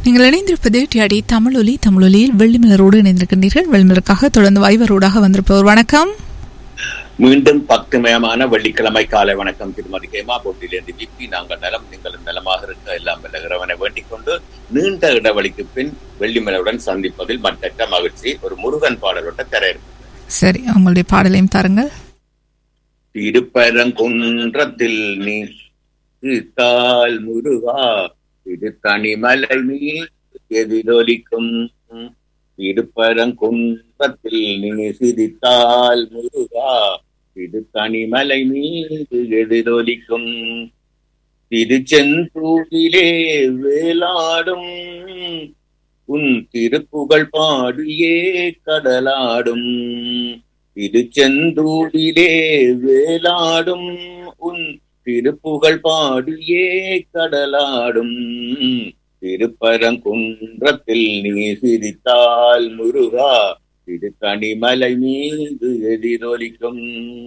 நீங்கள் இணைந்திருப்பது டியாடி தமிழொலி தமிழொலியில் வெள்ளிமலரோடு இணைந்திருக்கின்றீர்கள் வெள்ளிமலருக்காக தொடர்ந்து வைவரோடாக வந்திருப்பவர் வணக்கம் மீண்டும் பக்திமயமான வெள்ளிக்கிழமை காலை வணக்கம் திருமதி கேமா போட்டியிலிருந்து விப்பி நாங்கள் நலம் நீங்கள் நலமாக இருக்க எல்லாம் விலகிறவனை வேண்டிக் கொண்டு நீண்ட இடைவெளிக்கு பின் வெள்ளிமலையுடன் சந்திப்பதில் மற்றற்ற மகிழ்ச்சி ஒரு முருகன் பாடலோட்ட தர சரி உங்களுடைய பாடலையும் தாருங்கள் திருப்பரங்குன்றத்தில் நீ தால் முருகா இது தனிமலை நீ எதிரொலிக்கும் திருப்பரங்குன்றத்தில் நீ சிரித்தால் முருகா இது தனிமலை மீது எதிரொலிக்கும் திருச்செந்தூரிலே வேலாடும் உன் திருப்புகழ் பாடியே கடலாடும் திருச்செந்தூரிலே வேலாடும் உன் திருப்புகழ் பாடியே கடலாடும் திருப்பரங்குன்றத்தில் நீ சிரித்தால் முருகா இது தனிமலை மீது எதிரொலிக்கும்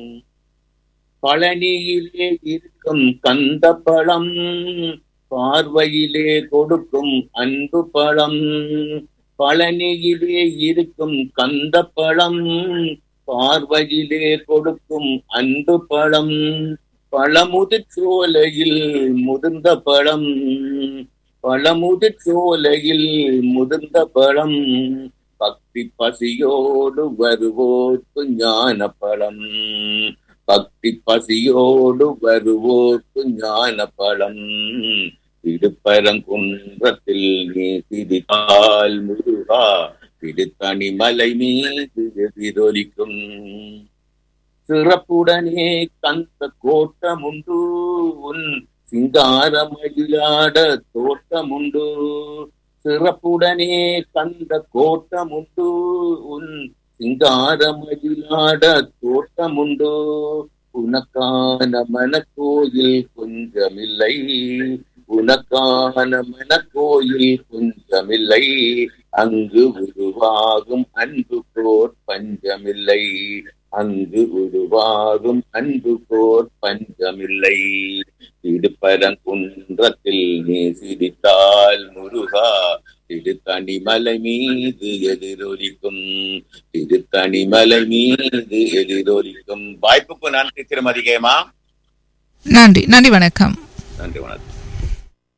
பழனியிலே இருக்கும் கந்த பழம் பார்வையிலே கொடுக்கும் அன்பு பழம் பழனியிலே இருக்கும் கந்த பழம் பார்வையிலே கொடுக்கும் அன்பு பழம் பழமுது சோலையில் முதிர்ந்த பழம் பழமுது சோலையில் முதிர்ந்த பழம் பக்தி பசியோடு வருவோர்க்கு ஞான பழம் பக்தி பசியோடு வருவோர்க்கு ஞான பழம் திருப்பரங்குன்றத்தில் நீ சிரித்தால் முருகா திருத்தணி மலை மீது எதிரொலிக்கும் சிறப்புடனே கந்த கோட்டமுண்டு உன் சிங்காரமயிலாட தோட்டமுண்டு சிறப்புடனே கந்த கோட்டமுண்டு உன் சிங்காரமயிலாட தோட்டமுண்டு உனக்கான மனக்கோயில் கொஞ்சமில்லை உனக்கான மனக்கோயில் கொஞ்சமில்லை அங்கு உருவாகும் அன்பு போர் பஞ்சமில்லை அங்கு உருவாகும் அன்பு போர் பஞ்சமில்லை திருப்பரங்குன்றத்தில் நீ சிரித்தால் முருகா திருத்தணிமலை மீது எதிரொலிக்கும் திருத்தணிமலை மீது எதிரொலிக்கும் வாய்ப்புக்கு நன்றி திருமதி கேமா நன்றி நன்றி வணக்கம் நன்றி வணக்கம்